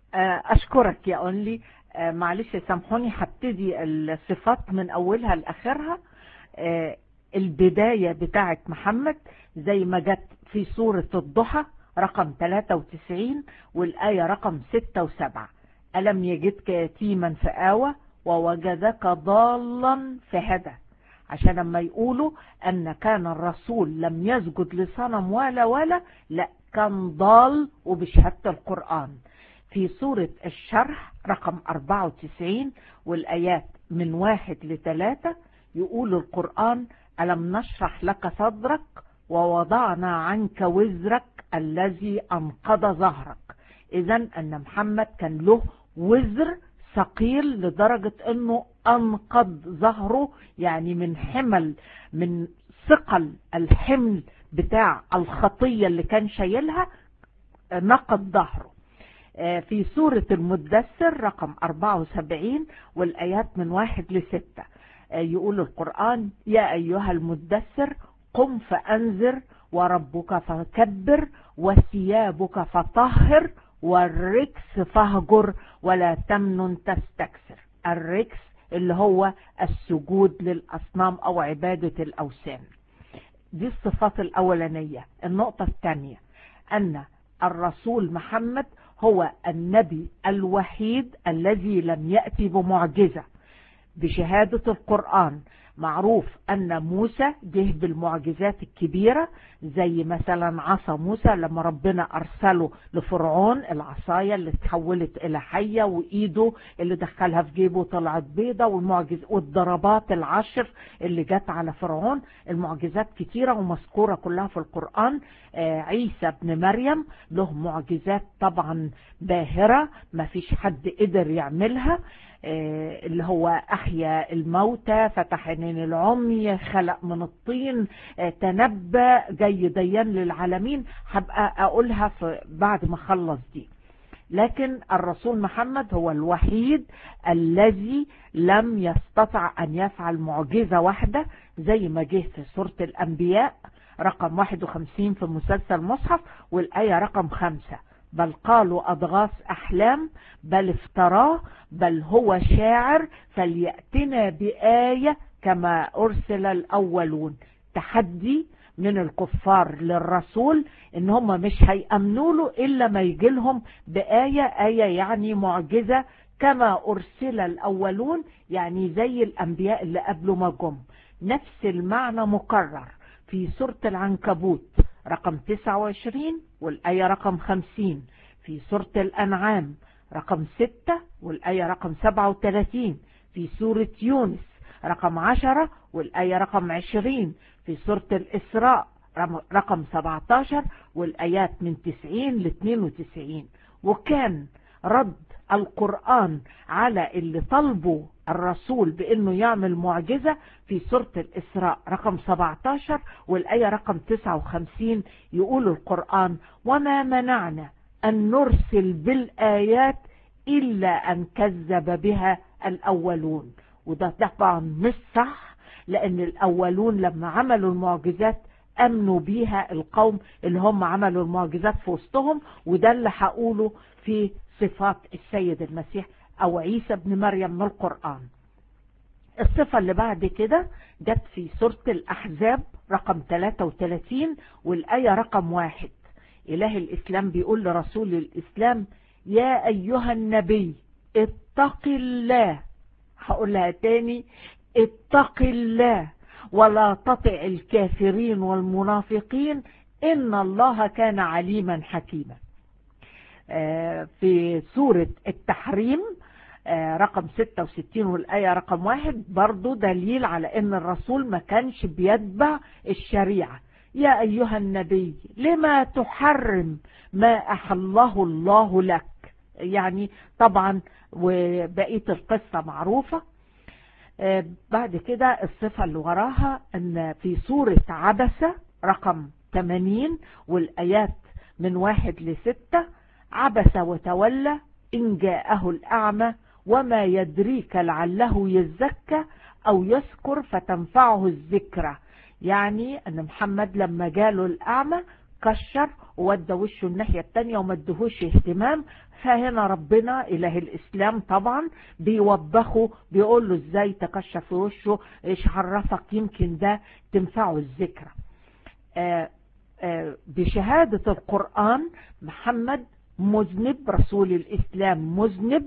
أشكرك يا أونلي معلش سامحوني هبتدي الصفات من أولها لآخرها البداية بتاعت محمد زي ما جت في سورة الضحى رقم 93 والآية رقم 6 و7 ألم يجدك يتيما فآوى ووجدك ضالا فهدى عشان لما يقولوا أن كان الرسول لم يسجد لصنم ولا ولا لا كان ضال وبشهادة القرآن في سورة الشرح رقم 94 والآيات من واحد لثلاثة يقول القرآن ألم نشرح لك صدرك ووضعنا عنك وزرك الذي أنقض ظهرك إذا أن محمد كان له وزر ثقيل لدرجة أنه أنقض ظهره يعني من حمل من ثقل الحمل بتاع الخطية اللي كان شايلها نقض ظهره في سورة المدثر رقم 74 والآيات من واحد لستة يقول القرآن يا أيها المدثر قم فأنذر وربك فكبر وثيابك فطهر والركس فهجر ولا تمنن تستكثر الركس اللي هو السجود للأصنام أو عبادة الأوثان دي الصفات الأولانية النقطة الثانية أن الرسول محمد هو النبي الوحيد الذي لم يأتي بمعجزة بشهادة القرآن معروف أن موسى جه بالمعجزات الكبيرة زي مثلا عصا موسى لما ربنا أرسله لفرعون العصاية اللي تحولت إلى حية وإيده اللي دخلها في جيبه طلعت بيضة والمعجز والضربات العشر اللي جت على فرعون المعجزات كتيرة ومذكورة كلها في القرآن عيسى بن مريم له معجزات طبعا باهرة ما فيش حد قدر يعملها اللي هو أحيا الموتى فتح عينين العمي خلق من الطين تنبأ جاي ديان للعالمين هبقى أقولها في بعد ما خلص دي لكن الرسول محمد هو الوحيد الذي لم يستطع أن يفعل معجزة واحدة زي ما جه في سورة الأنبياء رقم 51 في مسلسل مصحف والآية رقم 5 بل قالوا أضغاث أحلام بل افتراه بل هو شاعر فليأتنا بآية كما أرسل الأولون تحدي من الكفار للرسول ان هم مش هيأمنوا له إلا ما يجي لهم بآية آية يعني معجزة كما أرسل الأولون يعني زي الأنبياء اللي قبله ما جم نفس المعنى مكرر في سورة العنكبوت رقم 29 والآية رقم 50 في سورة الأنعام رقم 6 والآية رقم 37 في سورة يونس رقم 10 والآية رقم 20 في سورة الإسراء رقم 17 والآيات من 90 ل 92 وكان رد القرآن على اللي طلبوا الرسول بأنه يعمل معجزة في سورة الإسراء رقم 17 والآية رقم 59 يقول القرآن وما منعنا أن نرسل بالآيات إلا أن كذب بها الأولون وده طبعا مش صح لأن الأولون لما عملوا المعجزات أمنوا بيها القوم اللي هم عملوا المعجزات في وسطهم وده اللي هقوله في صفات السيد المسيح أو عيسى بن مريم من القرآن الصفة اللي بعد كده جت في سورة الأحزاب رقم 33 والآية رقم واحد إله الإسلام بيقول لرسول الإسلام يا أيها النبي اتق الله هقولها تاني اتق الله ولا تطع الكافرين والمنافقين إن الله كان عليما حكيما في سورة التحريم رقم 66 والآية رقم واحد برضو دليل على ان الرسول ما كانش بيتبع الشريعة يا أيها النبي لما تحرم ما أحله الله لك يعني طبعا وبقية القصة معروفة بعد كده الصفة اللي وراها ان في سورة عبسة رقم 80 والآيات من واحد لستة عبس وتولى إن جاءه الأعمى وما يدريك لعله يزكى أو يذكر فتنفعه الذكرى يعني أن محمد لما جاله الأعمى كشر وودى وشه الناحية التانية وما ادهوش اهتمام فهنا ربنا اله الاسلام طبعا بيوبخه بيقول له ازاي تكشف في وشه ايش عرفك يمكن ده تنفعه الذكرى آه آه بشهادة القرآن محمد مذنب رسول الإسلام مذنب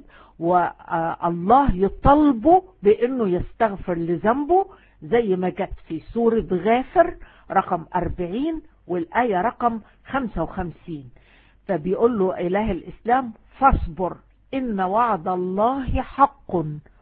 والله يطلبه بأنه يستغفر لذنبه زي ما جت في سورة غافر رقم 40 والآية رقم 55 فبيقول له إله الإسلام فاصبر إن وعد الله حق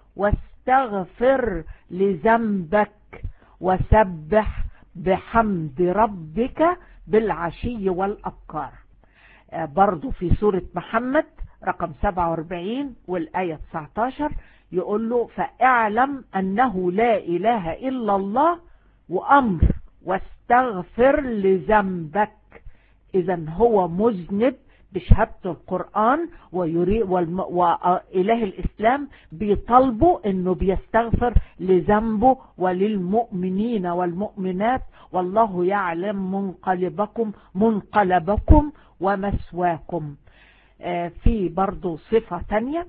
واستغفر لذنبك وسبح بحمد ربك بالعشي والأبكار برضو في سورة محمد رقم 47 والآية 19 يقول له فاعلم أنه لا إله إلا الله وأمر واستغفر لذنبك إذا هو مذنب بشهادة القرآن ويريد وإله الإسلام بيطالبوا أنه بيستغفر لذنبه وللمؤمنين والمؤمنات والله يعلم منقلبكم منقلبكم ومسواكم في برضو صفة تانية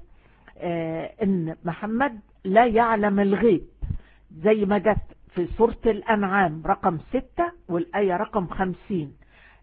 ان محمد لا يعلم الغيب زي ما جت في سورة الأنعام رقم ستة والآية رقم خمسين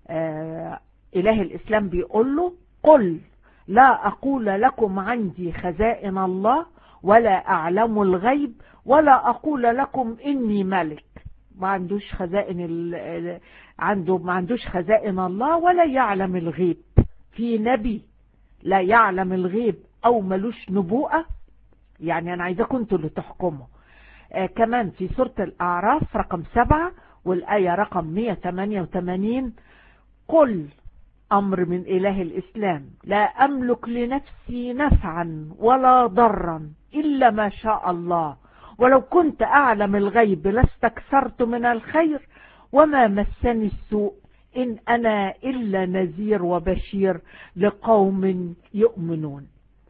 إله الإسلام بيقول له قل لا أقول لكم عندي خزائن الله ولا أعلم الغيب ولا أقول لكم إني ملك ما عندوش خزائن عنده ما عندوش خزائن الله ولا يعلم الغيب في نبي لا يعلم الغيب او ملوش نبوءة يعني انا عايزاكم انتوا اللي تحكموا آه كمان في سورة الاعراف رقم سبعة والاية رقم 188 قل امر من اله الاسلام لا املك لنفسي نفعا ولا ضرا الا ما شاء الله ولو كنت اعلم الغيب لاستكثرت من الخير وما مسني السوء إن أنا إلا نذير وبشير لقوم يؤمنون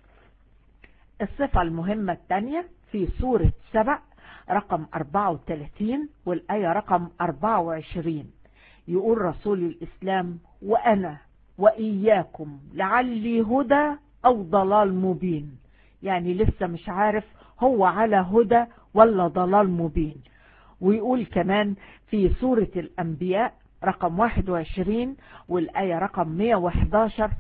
الصفة المهمة الثانية في سورة سبع رقم 34 والآية رقم 24 يقول رسول الإسلام وأنا وإياكم لعلي هدى أو ضلال مبين يعني لسه مش عارف هو على هدى ولا ضلال مبين ويقول كمان في سورة الأنبياء رقم 21 والآية رقم 111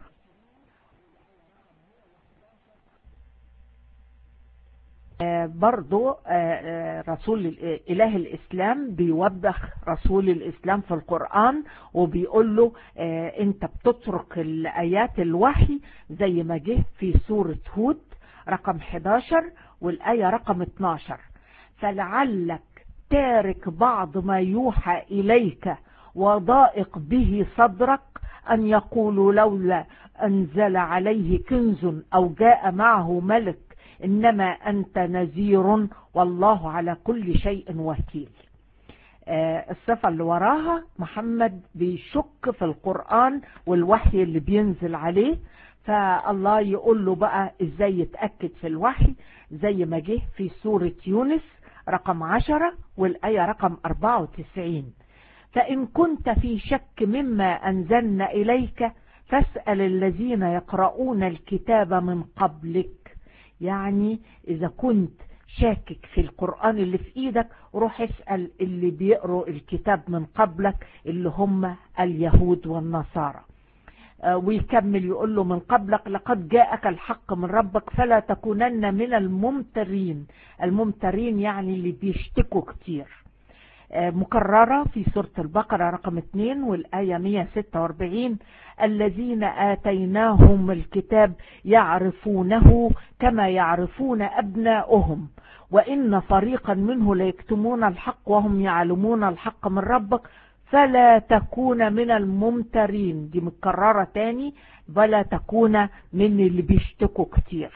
برضو رسول إله الإسلام بيوبخ رسول الإسلام في القرآن وبيقول له أنت بتترك الآيات الوحي زي ما جه في سورة هود رقم 11 والآية رقم 12 فلعلك تارك بعض ما يوحى إليك وضائق به صدرك أن يقولوا لولا أنزل عليه كنز أو جاء معه ملك إنما أنت نذير والله على كل شيء وكيل الصفة اللي وراها محمد بيشك في القرآن والوحي اللي بينزل عليه فالله يقول له بقى ازاي يتأكد في الوحي زي ما جه في سورة يونس رقم عشرة والآية رقم 94 فإن كنت في شك مما أنزلنا إليك فاسأل الذين يقرؤون الكتاب من قبلك يعني إذا كنت شاكك في القرآن اللي في إيدك روح اسأل اللي بيقروا الكتاب من قبلك اللي هم اليهود والنصارى ويكمل يقول له من قبلك لقد جاءك الحق من ربك فلا تكونن من الممترين الممترين يعني اللي بيشتكوا كتير مكررة في سورة البقرة رقم 2 والآية 146 الذين آتيناهم الكتاب يعرفونه كما يعرفون أبناؤهم وإن فريقا منه ليكتمون الحق وهم يعلمون الحق من ربك فلا تكون من الممترين دي متكررة تاني ولا تكون من اللي بيشتكوا كتير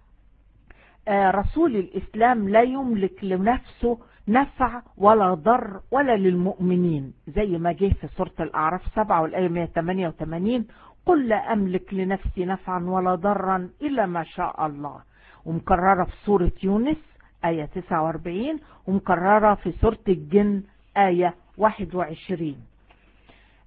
رسول الإسلام لا يملك لنفسه نفع ولا ضر ولا للمؤمنين زي ما جه في سورة الأعراف 7 والآية 188 قل لا أملك لنفسي نفعا ولا ضرا إلا ما شاء الله ومكررة في سورة يونس آية 49 ومكررة في سورة الجن آية 21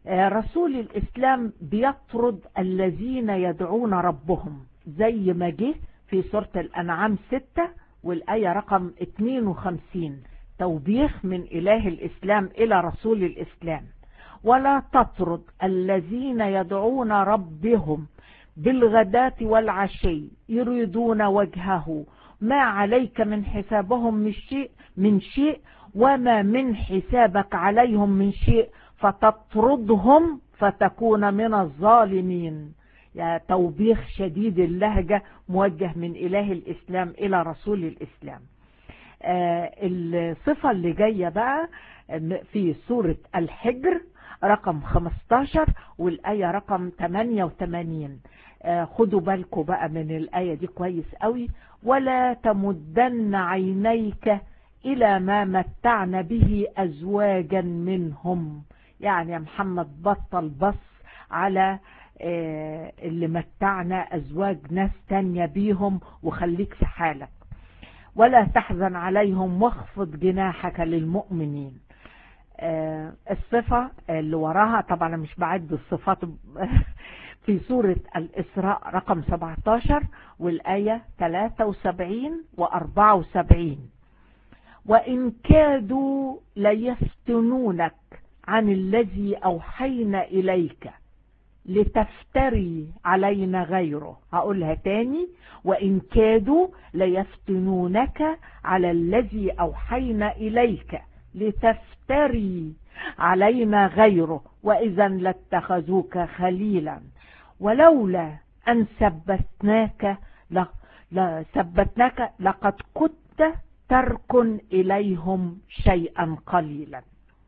رسول الإسلام بيطرد الذين يدعون ربهم زي ما جه في سورة الأنعام 6 والآية رقم 52 توبيخ من إله الإسلام إلى رسول الإسلام ولا تطرد الذين يدعون ربهم بالغداة والعشي يريدون وجهه ما عليك من حسابهم من شيء من شيء وما من حسابك عليهم من شيء فتطردهم فتكون من الظالمين يا توبيخ شديد اللهجة موجه من إله الإسلام إلى رسول الإسلام آه الصفة اللي جاية بقى في سورة الحجر رقم 15 والآية رقم 88 آه خدوا بالكم بقى من الآية دي كويس قوي ولا تمدن عينيك إلى ما متعنا به أزواجا منهم يعني يا محمد بطل بص على آه اللي متعنا أزواج ناس تانية بيهم وخليك في حالك ولا تحزن عليهم واخفض جناحك للمؤمنين آه الصفة اللي وراها طبعا مش بعد الصفات في سورة الإسراء رقم 17 والآية 73 و 74 وإن كادوا ليفتنونك عن الذي أوحينا إليك لتفتري علينا غيره هقولها تاني وإن كادوا ليفتنونك على الذي أوحينا إليك لتفتري علينا غيره وإذا لاتخذوك خليلا ولولا أن ثبتناك ثبتناك لقد كنت تركن إليهم شيئا قليلا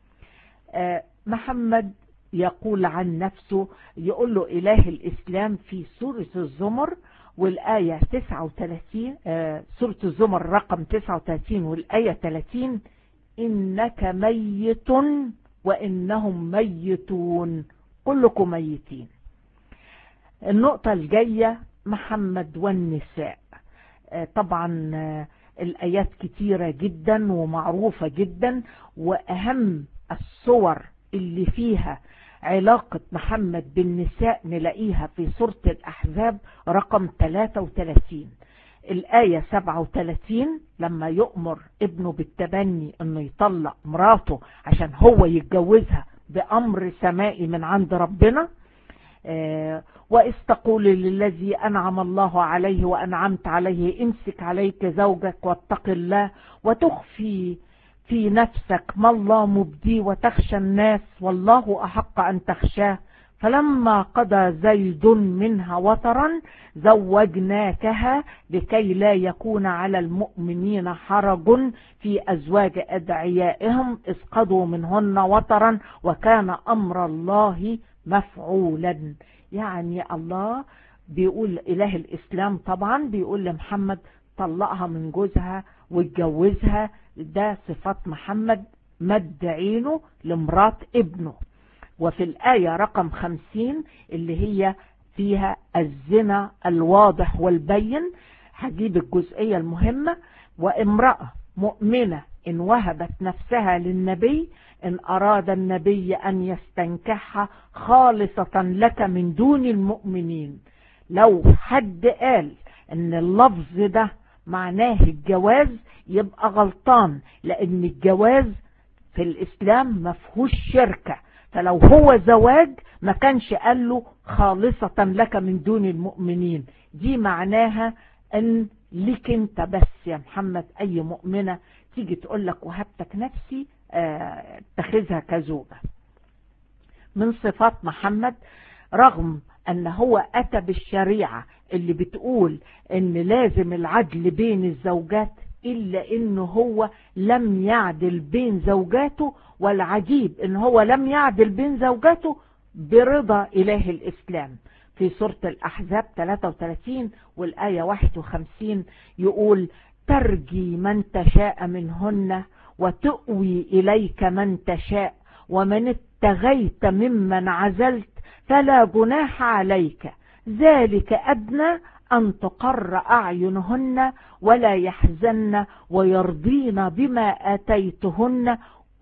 محمد يقول عن نفسه يقول له إله الإسلام في سورة الزمر والآية 39 سورة الزمر رقم 39 والآية 30 إنك ميت وإنهم ميتون كلكم ميتين النقطة الجاية محمد والنساء طبعا الآيات كتيرة جدا ومعروفة جدا وأهم الصور اللي فيها علاقة محمد بالنساء نلاقيها في سورة الأحزاب رقم 33 الآية 37 لما يؤمر ابنه بالتبني انه يطلق مراته عشان هو يتجوزها بأمر سمائي من عند ربنا آه وإذ تقول للذي أنعم الله عليه وأنعمت عليه امسك عليك زوجك واتق الله وتخفي في نفسك ما الله مبدي وتخشى الناس والله أحق أن تخشاه فلما قضى زيد منها وطرا زوجناكها لكي لا يكون على المؤمنين حرج في أزواج أدعيائهم إذ قضوا منهن وطرا وكان أمر الله مفعولا يعني الله بيقول إله الإسلام طبعا بيقول لمحمد طلقها من جوزها واتجوزها ده صفات محمد مد عينه لمرات ابنه وفي الآية رقم خمسين اللي هي فيها الزنا الواضح والبين هجيب الجزئية المهمة وامرأة مؤمنة إن وهبت نفسها للنبي إن أراد النبي أن يستنكحها خالصة لك من دون المؤمنين لو حد قال إن اللفظ ده معناه الجواز يبقى غلطان لأن الجواز في الإسلام مفهوش شركة فلو هو زواج ما كانش قال له خالصة لك من دون المؤمنين دي معناها ان ليك انت بس يا محمد اي مؤمنة تيجي تقول لك وهبتك نفسي اتخذها كزوجة من صفات محمد رغم ان هو اتى بالشريعة اللي بتقول ان لازم العدل بين الزوجات إلا إنه هو لم يعدل بين زوجاته والعجيب إن هو لم يعدل بين زوجاته برضا إله الإسلام في سورة الأحزاب 33 والآية 51 يقول ترجي من تشاء منهن وتؤوي إليك من تشاء ومن اتغيت ممن عزلت فلا جناح عليك ذلك أدنى أن تقر أعينهن ولا يحزن ويرضين بما آتيتهن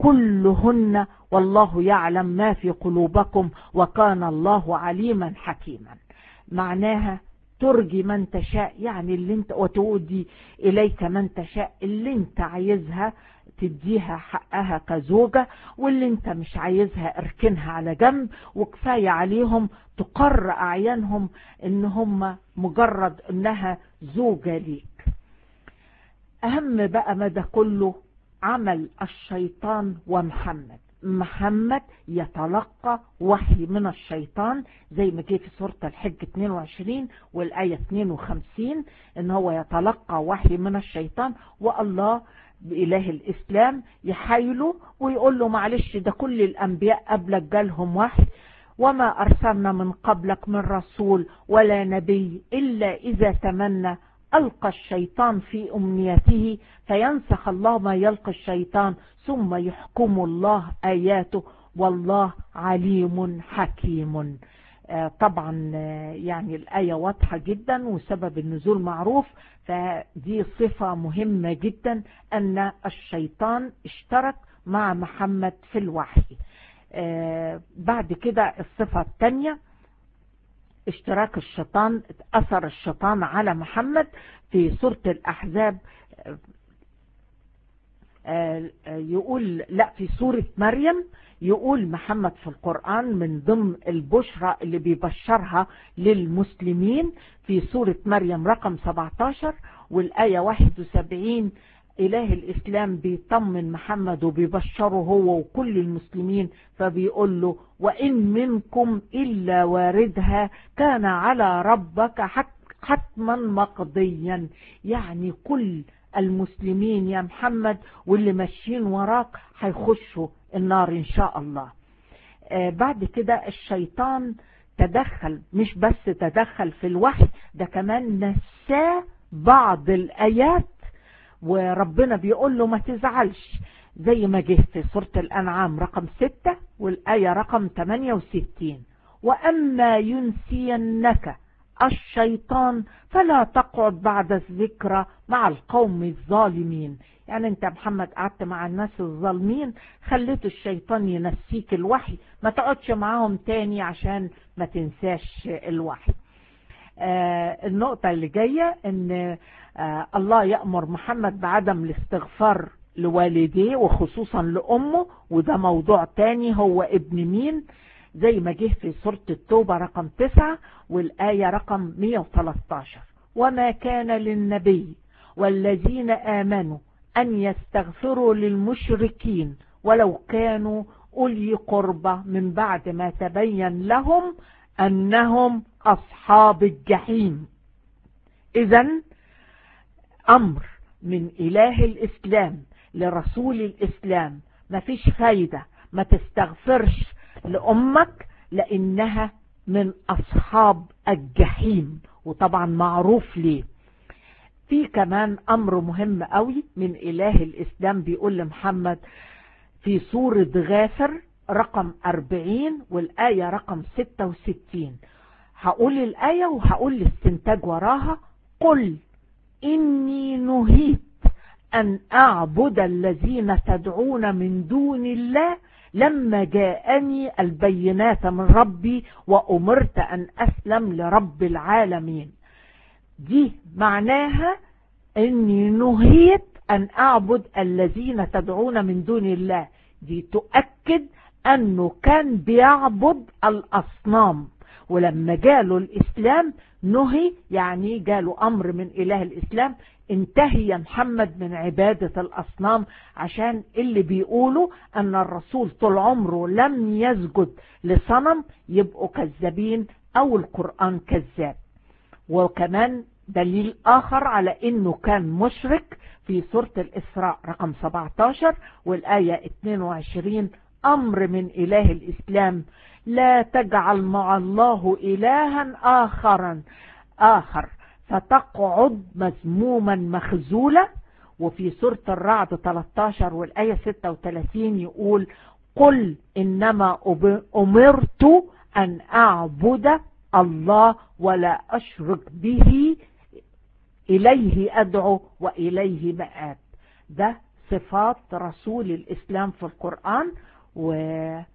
كلهن والله يعلم ما في قلوبكم وكان الله عليما حكيما معناها ترجي من تشاء يعني اللي انت وتؤدي اليك من تشاء اللي انت عايزها تديها حقها كزوجة واللي انت مش عايزها اركنها على جنب وكفاية عليهم تقر اعيانهم ان هم مجرد انها زوجة ليك اهم بقى ما ده كله عمل الشيطان ومحمد محمد يتلقى وحي من الشيطان زي ما جه في سورة الحج 22 والآية 52 ان هو يتلقى وحي من الشيطان والله بإله الإسلام يحايله ويقول له معلش ده كل الأنبياء قبلك جالهم وحي وما أرسلنا من قبلك من رسول ولا نبي إلا إذا تمنى ألقى الشيطان في أمنيته فينسخ الله ما يلقى الشيطان ثم يحكم الله آياته والله عليم حكيم طبعا يعني الآية واضحة جدا وسبب النزول معروف فدي صفة مهمة جدا أن الشيطان اشترك مع محمد في الوحي بعد كده الصفة الثانية اشتراك الشيطان أثر الشيطان على محمد في سورة الأحزاب يقول لا في سورة مريم يقول محمد في القرآن من ضمن البشرى اللي بيبشرها للمسلمين في سورة مريم رقم 17 والآية 71 إله الإسلام بيطمن محمد وبيبشره هو وكل المسلمين فبيقول له وإن منكم إلا واردها كان على ربك حتما مقضيا يعني كل المسلمين يا محمد واللي ماشيين وراك هيخشوا النار إن شاء الله آه بعد كده الشيطان تدخل مش بس تدخل في الوحي ده كمان نساه بعض الآيات وربنا بيقول له ما تزعلش زي ما جه في سورة الأنعام رقم 6 والآية رقم 68 وأما ينسينك الشيطان فلا تقعد بعد الذكرى مع القوم الظالمين يعني انت محمد قعدت مع الناس الظالمين خليت الشيطان ينسيك الوحي ما تقعدش معاهم تاني عشان ما تنساش الوحي آه النقطة اللي جاية ان آه الله يأمر محمد بعدم الاستغفار لوالديه وخصوصا لأمه وده موضوع تاني هو ابن مين زي ما جه في سورة التوبة رقم 9 والآية رقم 113 وما كان للنبي والذين آمنوا أن يستغفروا للمشركين ولو كانوا أولي قربة من بعد ما تبين لهم أنهم أصحاب الجحيم إذا أمر من إله الإسلام لرسول الإسلام ما فيش فايدة ما تستغفرش لأمك لأنها من أصحاب الجحيم وطبعا معروف ليه في كمان أمر مهم قوي من إله الإسلام بيقول لمحمد في سورة غافر رقم 40 والآية رقم 66 هقول الآية وهقول الاستنتاج وراها قل إني نهيت أن أعبد الذين تدعون من دون الله لما جاءني البينات من ربي وأمرت أن أسلم لرب العالمين دي معناها أني نهيت أن أعبد الذين تدعون من دون الله دي تؤكد أنه كان بيعبد الأصنام ولما جاله الإسلام نهي يعني جاله أمر من إله الإسلام انتهي يا محمد من عبادة الأصنام عشان اللي بيقولوا أن الرسول طول عمره لم يسجد لصنم يبقوا كذابين أو القرآن كذاب وكمان دليل آخر على أنه كان مشرك في سورة الإسراء رقم 17 والآية 22 أمر من إله الإسلام لا تجعل مع الله إلها آخرا آخر فتقعد مذموما مخزولا وفي سورة الرعد 13 والآية 36 يقول قل إنما أمرت أن أعبد الله ولا أشرك به إليه أدعو وإليه مآب ده صفات رسول الإسلام في القرآن و